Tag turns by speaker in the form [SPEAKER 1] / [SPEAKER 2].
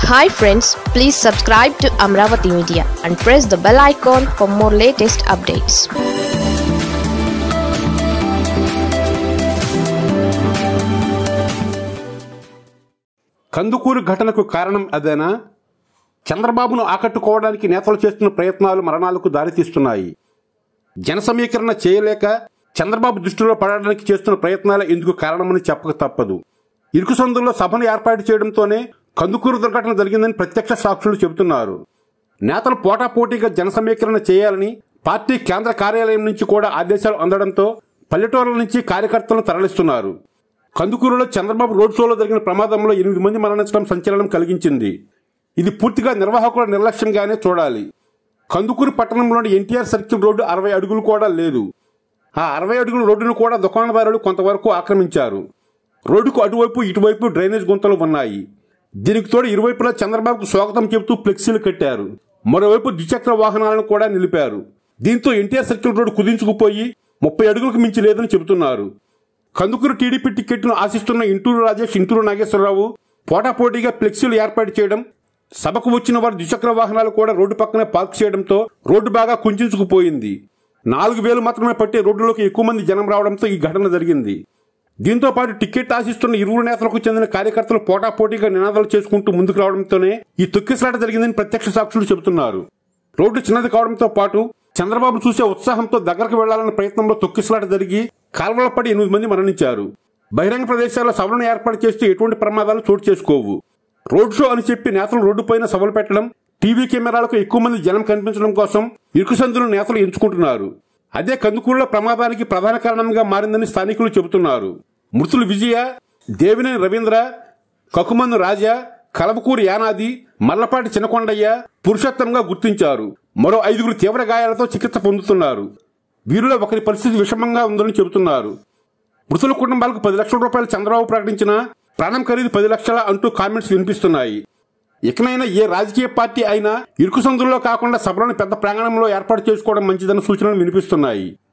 [SPEAKER 1] hi friends please subscribe to Amaravati media and press the bell icon for more latest updates
[SPEAKER 2] Kandukur ఘటనకు కారణం అదేనా చంద్రబాబును ఆకట్టుకోవడానికి నేతలు చేస్తున్న ప్రయత్నాలు మరణాలకు దారితీస్తున్నాయి జన సమీకరణ చేయలేక చంద్రబాబు దృష్టిలో పడడానికి చేస్తున్న ప్రయత్నాలే ఇందుకు కారణమని చెప్పక తప్పదు ఇరుకు సందుల్లో సభను ఏర్పాటు చేయడంతోనే కందుకూరు దుర్ఘటన జరిగిందని ప్రత్యక్ష సాక్షులు చెబుతున్నారు నేతలు పోటాపోటీగా జన సమీకరణ చేయాలని పార్టీ కేంద్ర కార్యాలయం నుంచి కూడా ఆదేశాలు అందడంతో పల్లెటూరుల నుంచి కార్యకర్తలను తరలిస్తున్నారు కందుకూరులో చంద్రబాబు రోడ్ షోలో జరిగిన ప్రమాదంలో ఎనిమిది మంది మరణించడం సంచలనం కలిగించింది ఇది పూర్తిగా నిర్వాహకుల నిర్లక్ష్యంగానే చూడాలి కందుకూరు పట్టణంలోని ఎన్టీఆర్ సర్కిల్ రోడ్డు అరవై అడుగులు కూడా లేదు ఆ అరవై అడుగుల రోడ్డును కూడా దుకాణదారులు కొంతవరకు ఆక్రమించారు రోడ్డుకు అటువైపు ఇటువైపు డ్రైనేజ్ గుంతలు ఉన్నాయి దీనికి తోడు ఇరువైపులా చంద్రబాబుకు స్వాగతం చెబుతూ ఫ్లెక్సీలు కట్టారు మరోవైపు ద్విచక్ర వాహనాలను కూడా నిలిపారు దీంతో ఎన్టీఆర్ సర్కిల్ రోడ్డు కుదించుకుపోయి ముప్పై అడుగులకు మించి లేదని చెబుతున్నారు కందుకూరు టీడీపీ టికెట్ను ఆశిస్తున్న ఇంటూరు రాజేష్ ఇంటూరు నాగేశ్వరరావు పోటాపోటీగా ఫ్లెక్సీలు ఏర్పాటు చేయడం సభకు వచ్చిన వారు ద్విచక్ర వాహనాలు కూడా రోడ్డు పక్కనే పార్క్ చేయడంతో రోడ్డు బాగా కుంచుకుపోయింది నాలుగు వేలు మాత్రమే పట్టే రోడ్డులోకి ఎక్కువ మంది జనం రావడంతో ఈ ఘటన జరిగింది దీంతో పాటు టికెట్ ఆశిస్తున్న ఇరువురు నేతలకు చెందిన కార్యకర్తలు పోటాపోటీగా నినాదాలు చేసుకుంటూ ముందుకు రావడంతోనే ఈ తొక్కిసలాట జరిగిందని ప్రత్యక్ష సాక్షులు చెబుతున్నారు రోడ్డు చిన్నది కావడంతో పాటు చంద్రబాబు చూసే ఉత్సాహంతో దగ్గరకు వెళ్లాలన్న ప్రయత్నంలో తొక్కిసలాట జరిగి కాల్వల పడి ఎనిమిది మంది మరణించారు బహిరంగ ప్రదేశాల్లో సభలను ఏర్పాటు చేస్తూ ఎటువంటి ప్రమాదాలు చోటు చేసుకోవు రోడ్ షో అని చెప్పి నేతలు రోడ్డుపైన సభలు పెట్టడం టీవీ కెమెరాలకు ఎక్కువ మంది జనం కనిపించడం కోసం ఇరుకు సందులు నేతలు ఎంచుకుంటున్నారు అదే కందుకూరులో ప్రమాదానికి ప్రధాన కారణంగా మారిందని స్థానికులు చెబుతున్నారు మృతులు విజయ దేవినేని రవీంద్ర కకుమందు రాజా కలవకూరి యానాది మల్లపాటి చినకొండయ్య పురుషోత్తంగా గుర్తించారు మరో ఐదుగురు తీవ్ర గాయాలతో చికిత్స పొందుతున్నారు వీరిలో ఒకరి పరిస్థితి విషమంగా ఉందని చెబుతున్నారు మృతుల కుటుంబాలకు పది లక్షల రూపాయలు చంద్రబాబు ప్రకటించినా ప్రాణం ఖరీదు పది లక్షల అంటూ కామెంట్స్ వినిపిస్తున్నాయి ఇకనైనా ఏ రాజకీయ పార్టీ అయినా ఇరుకు సందుల్లో కాకుండా సభలను పెద్ద ప్రాంగణంలో ఏర్పాటు చేసుకోవడం మంచిదన్న సూచనలు వినిపిస్తున్నాయి